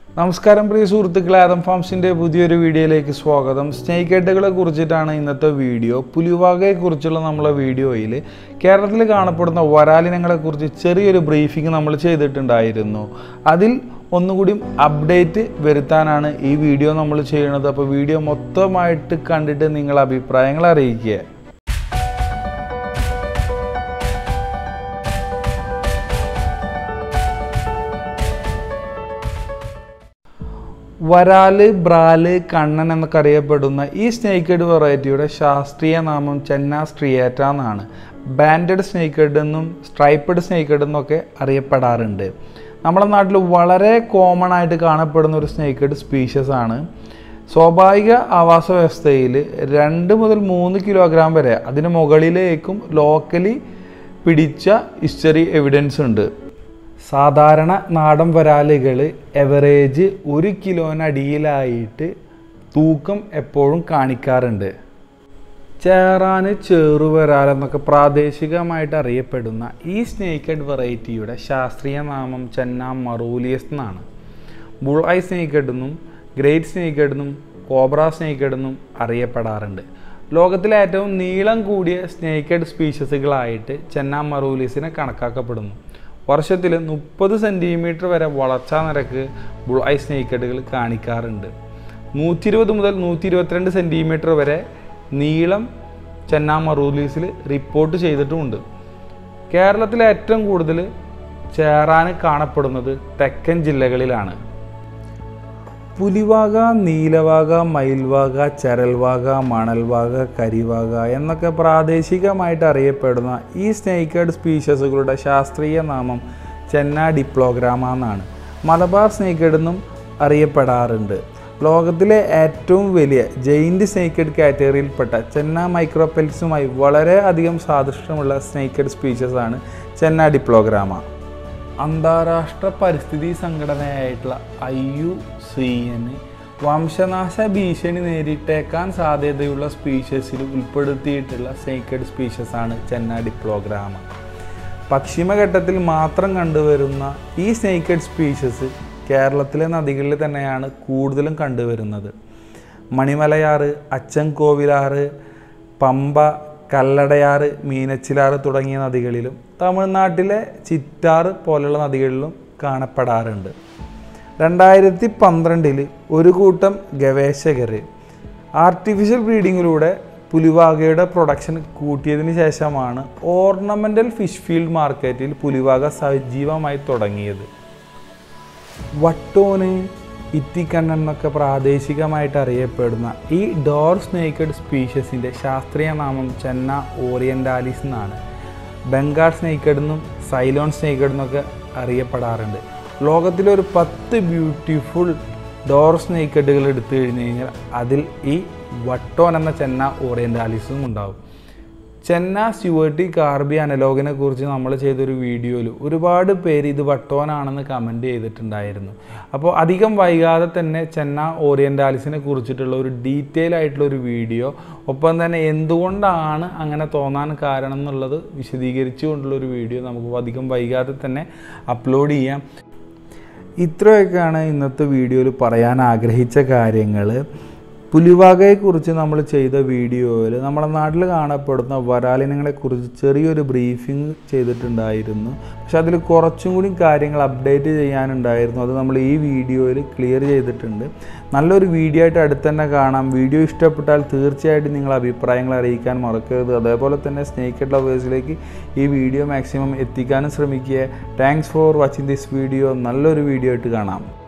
നമസ്കാരം പ്രിയ സുഹൃത്തുക്കളെ ആദം ഫാംസിൻ്റെ പുതിയൊരു വീഡിയോയിലേക്ക് സ്വാഗതം സ്നേക്ക് ഹെഡുകളെ കുറിച്ചിട്ടാണ് ഇന്നത്തെ വീഡിയോ പുലിവാകയെ കുറിച്ചുള്ള നമ്മളെ വീഡിയോയിൽ കേരളത്തിൽ കാണപ്പെടുന്ന വരാലിനങ്ങളെ കുറിച്ച് ചെറിയൊരു ബ്രീഫിംഗ് നമ്മൾ ചെയ്തിട്ടുണ്ടായിരുന്നു അതിൽ ഒന്നുകൂടി അപ്ഡേറ്റ് വരുത്താനാണ് ഈ വീഡിയോ നമ്മൾ ചെയ്യുന്നത് അപ്പോൾ വീഡിയോ മൊത്തമായിട്ട് കണ്ടിട്ട് നിങ്ങളെ അഭിപ്രായങ്ങൾ അറിയിക്കുക വരാല് ബ്രാല് കണ്ണൻ എന്നൊക്കെ അറിയപ്പെടുന്ന ഈ സ്നേക്ക് ഹെഡ് വെറൈറ്റിയുടെ ശാസ്ത്രീയ നാമം ചെന്ന സ്ട്രിയേറ്റ എന്നാണ് ബാൻഡഡ് സ്നേക്ക് ഹെഡ് എന്നും സ്ട്രൈപ്പഡ് സ്നേക്ക് ഹെഡ് എന്നൊക്കെ അറിയപ്പെടാറുണ്ട് നമ്മുടെ നാട്ടിൽ വളരെ കോമൺ ആയിട്ട് കാണപ്പെടുന്ന ഒരു സ്നേക്ക് ഹെഡ് സ്പീഷ്യസ് ആണ് സ്വാഭാവിക ആവാസ വ്യവസ്ഥയിൽ രണ്ട് മുതൽ മൂന്ന് കിലോഗ്രാം വരെ അതിന് മുകളിലേക്കും ലോക്കലി പിടിച്ച ഹിസ്റ്ററി എവിഡൻസ് ഉണ്ട് സാധാരണ നാടൻ വരാലുകൾ എവറേജ് ഒരു കിലോനടിയിലായിട്ട് തൂക്കം എപ്പോഴും കാണിക്കാറുണ്ട് ചേറാന് ചേറുവരാൽ എന്നൊക്കെ പ്രാദേശികമായിട്ട് അറിയപ്പെടുന്ന ഈ സ്നേക്ക് ഹെഡ് വെറൈറ്റിയുടെ ശാസ്ത്രീയ നാമം ചെന്ന മറൂലിയസ് എന്നാണ് ബുൾ ഐ സ്നേക്ക് ഹെഡ് എന്നും ഗ്രേറ്റ് സ്നേക്ക് ഹെഡ് എന്നും കോബ്ര സ്നേക്ക് ഹെഡ് എന്നും അറിയപ്പെടാറുണ്ട് ലോകത്തിലെ ഏറ്റവും നീളം കൂടിയ സ്നേക്ക് ഹെഡ് സ്പീഷീസുകളായിട്ട് ചെന്ന മറൂലിയസിനെ കണക്കാക്കപ്പെടുന്നു വർഷത്തിൽ മുപ്പത് സെൻറ്റിമീറ്റർ വരെ വളർച്ചാ നിരക്ക് ബുൾ ഐ സ്നേക്ക് ഹെഡുകൾ കാണിക്കാറുണ്ട് നൂറ്റി ഇരുപത് മുതൽ നൂറ്റി ഇരുപത്തിരണ്ട് സെൻറ്റിമീറ്റർ വരെ നീളം ചെന്ന മറൂലീസിൽ റിപ്പോർട്ട് ചെയ്തിട്ടുമുണ്ട് കേരളത്തിലെ ഏറ്റവും കൂടുതൽ ചേറാന് കാണപ്പെടുന്നത് തെക്കൻ ജില്ലകളിലാണ് പുലിവാക നീലവാക മയിൽവാക ചരൽവാക മണൽവാക കരിവാക എന്നൊക്കെ പ്രാദേശികമായിട്ട് അറിയപ്പെടുന്ന ഈ സ്നേക്കേഡ് സ്പീഷീസുകളുടെ ശാസ്ത്രീയ നാമം ചെന്ന ഡിപ്ലോഗ്രാമ എന്നാണ് മലബാർ സ്നേക്കേഡ് എന്നും അറിയപ്പെടാറുണ്ട് ലോകത്തിലെ ഏറ്റവും വലിയ ജെയിൻറ്റ് സ്നേക്കേഡ് കാറ്റഗറിയിൽപ്പെട്ട ചെന്ന മൈക്രോപെൽസുമായി വളരെ അധികം സാദൃശ്യമുള്ള സ്നേക്കേഡ് സ്പീഷീസാണ് ചെന്ന ഡിപ്ലോഗ്രാമ അന്താരാഷ്ട്ര പരിസ്ഥിതി സംഘടനയായിട്ടുള്ള ഐ യു സി എൻ വംശനാശ ഭീഷണി നേരിട്ടേക്കാൻ സാധ്യതയുള്ള സ്പീഷ്യസിൽ ഉൾപ്പെടുത്തിയിട്ടുള്ള സേക്കഡ് സ്പീഷ്യസ് ആണ് ചെന്ന ഡിപ്ലോഗ്രാമ പശ്ചിമഘട്ടത്തിൽ മാത്രം കണ്ടുവരുന്ന ഈ സ്നേക്കഡ് സ്പീഷ്യസ് കേരളത്തിലെ നദികളിൽ തന്നെയാണ് കൂടുതലും കണ്ടുവരുന്നത് മണിമലയാറ് അച്ചൻകോവിലാറ് പമ്പ കല്ലടയാറ് മീനച്ചിലാറ് തുടങ്ങിയ നദികളിലും തമിഴ്നാട്ടിലെ ചിറ്റാറ് പോലുള്ള നദികളിലും കാണപ്പെടാറുണ്ട് രണ്ടായിരത്തി പന്ത്രണ്ടിൽ ഒരു കൂട്ടം ഗവേഷകർ ആർട്ടിഫിഷ്യൽ ബ്രീഡിങ്ങിലൂടെ പുലിവാകയുടെ പ്രൊഡക്ഷൻ കൂട്ടിയതിന് ശേഷമാണ് ഓർണമെൻ്റൽ ഫിഷ് ഫീൽഡ് മാർക്കറ്റിൽ പുലിവാക സജീവമായി തുടങ്ങിയത് വട്ടോന് ഇറ്റിക്കണ്ണൻ എന്നൊക്കെ പ്രാദേശികമായിട്ട് അറിയപ്പെടുന്ന ഈ ഡോർ സ്നേക്കഡ് സ്പീഷ്യസിൻ്റെ ശാസ്ത്രീയ നാമം ചെന്ന ഓറിയൻ്റാലിസ് എന്നാണ് ബംഗാൾ സ്നേക്കഡ് എന്നും സൈലോൺ സ്നേക്കഡ് എന്നൊക്കെ അറിയപ്പെടാറുണ്ട് ലോകത്തിലൊരു പത്ത് ബ്യൂട്ടിഫുൾ ഡോർ സ്നേക്കഡുകൾ എടുത്തു കഴിഞ്ഞ് കഴിഞ്ഞാൽ അതിൽ ഈ വട്ടോൻ എന്ന ചെന്ന ഓറിയൻ്റാലിസും ഉണ്ടാവും ചെന്ന സ്യുവേർട്ടി കാർബി അനലോഗിനെ കുറിച്ച് നമ്മൾ ചെയ്തൊരു വീഡിയോയിൽ ഒരുപാട് പേര് ഇത് വട്ടോനാണെന്ന് കമൻറ്റ് ചെയ്തിട്ടുണ്ടായിരുന്നു അപ്പോൾ അധികം വൈകാതെ തന്നെ ചെന്ന ഓറിയൻ്റാലിസിനെ കുറിച്ചിട്ടുള്ള ഒരു ഡീറ്റെയിൽ ആയിട്ടുള്ള ഒരു വീഡിയോ ഒപ്പം തന്നെ എന്തുകൊണ്ടാണ് അങ്ങനെ തോന്നാൻ കാരണം എന്നുള്ളത് വിശദീകരിച്ചുകൊണ്ടുള്ള ഒരു വീഡിയോ നമുക്ക് അധികം വൈകാതെ തന്നെ അപ്ലോഡ് ചെയ്യാം ഇത്രയൊക്കെയാണ് ഇന്നത്തെ വീഡിയോയിൽ പറയാൻ ആഗ്രഹിച്ച കാര്യങ്ങൾ പുലിവാകയെക്കുറിച്ച് നമ്മൾ ചെയ്ത വീഡിയോയിൽ നമ്മുടെ നാട്ടിൽ കാണപ്പെടുന്ന വരാലിനങ്ങളെക്കുറിച്ച് ചെറിയൊരു ബ്രീഫിംഗ് ചെയ്തിട്ടുണ്ടായിരുന്നു പക്ഷെ അതിൽ കുറച്ചും കൂടി കാര്യങ്ങൾ അപ്ഡേറ്റ് ചെയ്യാനുണ്ടായിരുന്നു അത് നമ്മൾ ഈ വീഡിയോയിൽ ക്ലിയർ ചെയ്തിട്ടുണ്ട് നല്ലൊരു വീഡിയോ ആയിട്ട് അടുത്ത് തന്നെ കാണാം വീഡിയോ ഇഷ്ടപ്പെട്ടാൽ തീർച്ചയായിട്ടും നിങ്ങൾ അഭിപ്രായങ്ങൾ അറിയിക്കാൻ മറക്കരുത് അതേപോലെ തന്നെ സ്നേക്ക് ലവേഴ്സിലേക്ക് ഈ വീഡിയോ മാക്സിമം എത്തിക്കാനും ശ്രമിക്കുക thanks for watching this video നല്ലൊരു വീഡിയോ ആയിട്ട് കാണാം